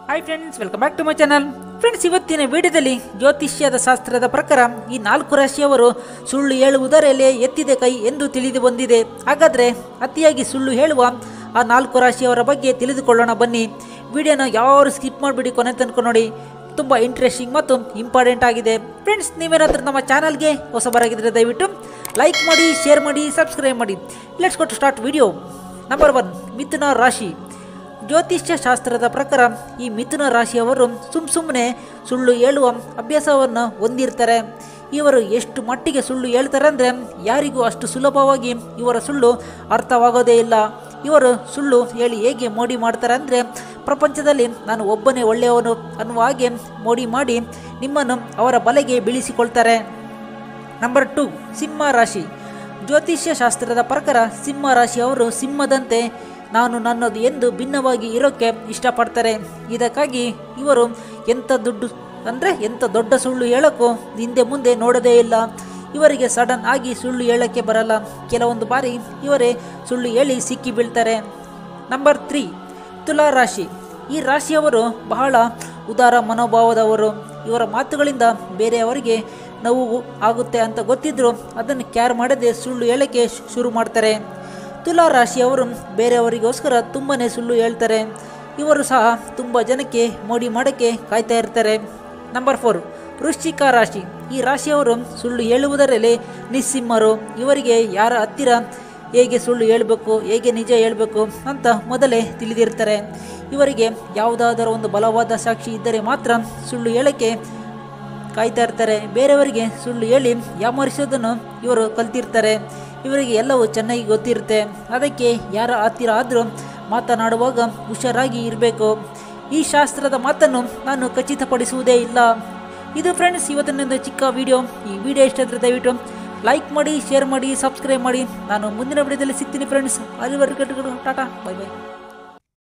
hi friends welcome back to my channel friends ಇವತ್ತಿನ ವಿಡಿಯೋದಲ್ಲಿ ಜ್ಯೋತಿಷ್ಯದ ಶಾಸ್ತ್ರದ ಪ್ರಕಾರ ಈ ನಾಲ್ಕು ರಾಶಿಯವರು ಸುಳ್ಳು ಹೇಳುವುದರಲ್ಲೇ ಎತ್ತಿದೆ ಕೈ ಎಂದು ತಿಳಿದು ಬಂದಿದೆ ಹಾಗಾದರೆ ಅತಿಯಾಗಿ ಸುಳ್ಳು ಹೇಳುವ ಆ ನಾಲ್ಕು ರಾಶಿಯವರ ಬಗ್ಗೆ ತಿಳಿದುಕೊಳ್ಳೋಣ ಬನ್ನಿ ವಿಡಿಯೋನ ಯಾರು ಸ್ಕಿಪ್ ಮಾಡಿಬಿಡಿ ಕೊನೆ ತನಕ ನೋಡಿ ತುಂಬ ಇಂಟ್ರೆಸ್ಟಿಂಗ್ ಮತ್ತು ಇಂಪಾರ್ಟೆಂಟ್ ಆಗಿದೆ ಫ್ರೆಂಡ್ಸ್ ನೀವೇನಾದ್ರೂ ನಮ್ಮ ಚಾನಲ್ಗೆ ಹೊಸಬರಾಗಿದ್ದರೆ ದಯವಿಟ್ಟು ಲೈಕ್ ಮಾಡಿ ಶೇರ್ ಮಾಡಿ ಸಬ್ಸ್ಕ್ರೈಬ್ ಮಾಡಿ let's go to start video number one ಮಿಥುನ ರಾಶಿ ಜ್ಯೋತಿಷ್ಯ ಶಾಸ್ತ್ರದ ಪ್ರಕಾರ ಈ ಮಿಥುನ ರಾಶಿಯವರು ಸುಮ್ ಸುಮ್ಮನೆ ಸುಳ್ಳು ಹೇಳುವ ಅಭ್ಯಾಸವನ್ನು ಹೊಂದಿರ್ತಾರೆ ಇವರು ಎಷ್ಟು ಮಟ್ಟಿಗೆ ಸುಳ್ಳು ಹೇಳ್ತಾರೆ ಅಂದರೆ ಯಾರಿಗೂ ಅಷ್ಟು ಸುಲಭವಾಗಿ ಇವರ ಸುಳ್ಳು ಅರ್ಥವಾಗೋದೇ ಇಲ್ಲ ಇವರು ಸುಳ್ಳು ಹೇಳಿ ಹೇಗೆ ಮೋಡಿ ಮಾಡ್ತಾರೆ ಅಂದರೆ ಪ್ರಪಂಚದಲ್ಲಿ ನಾನು ಒಬ್ಬನೇ ಒಳ್ಳೆಯವನು ಅನ್ನುವ ಹಾಗೆ ಮೋಡಿ ಮಾಡಿ ನಿಮ್ಮನ್ನು ಅವರ ಬಲೆಗೆ ಬೀಳಿಸಿಕೊಳ್ತಾರೆ ನಂಬರ್ ಟು ಸಿಂಹ ರಾಶಿ ಜ್ಯೋತಿಷ್ಯ ಶಾಸ್ತ್ರದ ಪ್ರಕಾರ ಸಿಂಹ ರಾಶಿಯವರು ಸಿಂಹದಂತೆ ನಾನು ನನ್ನದು ಎಂದು ಭಿನ್ನವಾಗಿ ಇರೋಕ್ಕೆ ಇಷ್ಟಪಡ್ತಾರೆ ಇದಕ್ಕಾಗಿ ಇವರು ಎಂಥ ದುಡ್ಡು ಅಂದರೆ ಎಂಥ ದೊಡ್ಡ ಸುಳ್ಳು ಹೇಳೋಕ್ಕೂ ಹಿಂದೆ ಮುಂದೆ ನೋಡೋದೇ ಇಲ್ಲ ಇವರಿಗೆ ಸಡನ್ ಆಗಿ ಸುಳ್ಳು ಹೇಳೋಕ್ಕೆ ಬರಲ್ಲ ಕೆಲವೊಂದು ಬಾರಿ ಇವರೇ ಸುಳ್ಳು ಹೇಳಿ ಸಿಕ್ಕಿ ಬೀಳ್ತಾರೆ ನಂಬರ್ ತ್ರೀ ತುಲಾ ರಾಶಿ ಈ ರಾಶಿಯವರು ಬಹಳ ಉದಾರ ಮನೋಭಾವದವರು ಇವರ ಮಾತುಗಳಿಂದ ಬೇರೆಯವರಿಗೆ ನೋವು ಆಗುತ್ತೆ ಅಂತ ಗೊತ್ತಿದ್ರೂ ಅದನ್ನು ಕ್ಯಾರ್ ಮಾಡದೆ ಸುಳ್ಳು ಹೇಳಕ್ಕೆ ಶು- ಶುರು ಮಾಡ್ತಾರೆ ತುಲಾ ರಾಶಿಯವರು ಬೇರೆಯವರಿಗೋಸ್ಕರ ತುಂಬಾ ಸುಳ್ಳು ಹೇಳ್ತಾರೆ ಇವರು ಸಹ ತುಂಬ ಜನಕ್ಕೆ ಮೋಡಿ ಮಾಡೋಕ್ಕೆ ಕಾಯ್ತಾ ಇರ್ತಾರೆ ನಂಬರ್ ಫೋರ್ ವೃಶ್ಚಿಕ ರಾಶಿ ಈ ರಾಶಿಯವರು ಸುಳ್ಳು ಹೇಳುವುದರಲ್ಲಿ ನಿಸ್ಸಿಂಹರು ಇವರಿಗೆ ಯಾರ ಹತ್ತಿರ ಹೇಗೆ ಸುಳ್ಳು ಹೇಳಬೇಕು ಹೇಗೆ ನಿಜ ಹೇಳಬೇಕು ಅಂತ ಮೊದಲೇ ತಿಳಿದಿರ್ತಾರೆ ಇವರಿಗೆ ಯಾವುದಾದರೂ ಒಂದು ಬಲವಾದ ಸಾಕ್ಷಿ ಇದ್ದರೆ ಮಾತ್ರ ಸುಳ್ಳು ಹೇಳಕ್ಕೆ ಕಾಯ್ತಾ ಇರ್ತಾರೆ ಬೇರೆಯವರಿಗೆ ಸುಳ್ಳು ಹೇಳಿ ಯಾಮರಿಸೋದನ್ನು ಇವರು ಕಲ್ತಿರ್ತಾರೆ ಇವರಿಗೆ ಎಲ್ಲವೂ ಚೆನ್ನಾಗಿ ಗೊತ್ತಿರುತ್ತೆ ಅದಕ್ಕೆ ಯಾರ ಹತ್ತಿರ ಆದರೂ ಮಾತನಾಡುವಾಗ ಹುಷಾರಾಗಿ ಇರಬೇಕು ಈ ಶಾಸ್ತ್ರದ ಮಾತನ್ನು ನಾನು ಖಚಿತಪಡಿಸುವುದೇ ಇಲ್ಲ ಇದು ಫ್ರೆಂಡ್ಸ್ ಇವತ್ತಿನೊಂದು ಚಿಕ್ಕ ವಿಡಿಯೋ ಈ ವಿಡಿಯೋ ಇಷ್ಟ ಆದರೆ ದಯವಿಟ್ಟು ಲೈಕ್ ಮಾಡಿ ಶೇರ್ ಮಾಡಿ ಸಬ್ಸ್ಕ್ರೈಬ್ ಮಾಡಿ ನಾನು ಮುಂದಿನ ವಿಡಿಯೋದಲ್ಲಿ ಸಿಗ್ತೀನಿ ಫ್ರೆಂಡ್ಸ್ ಅಲ್ಲಿವರೆಗೂ ಟಾಟಾ ಬೈ ಬೈ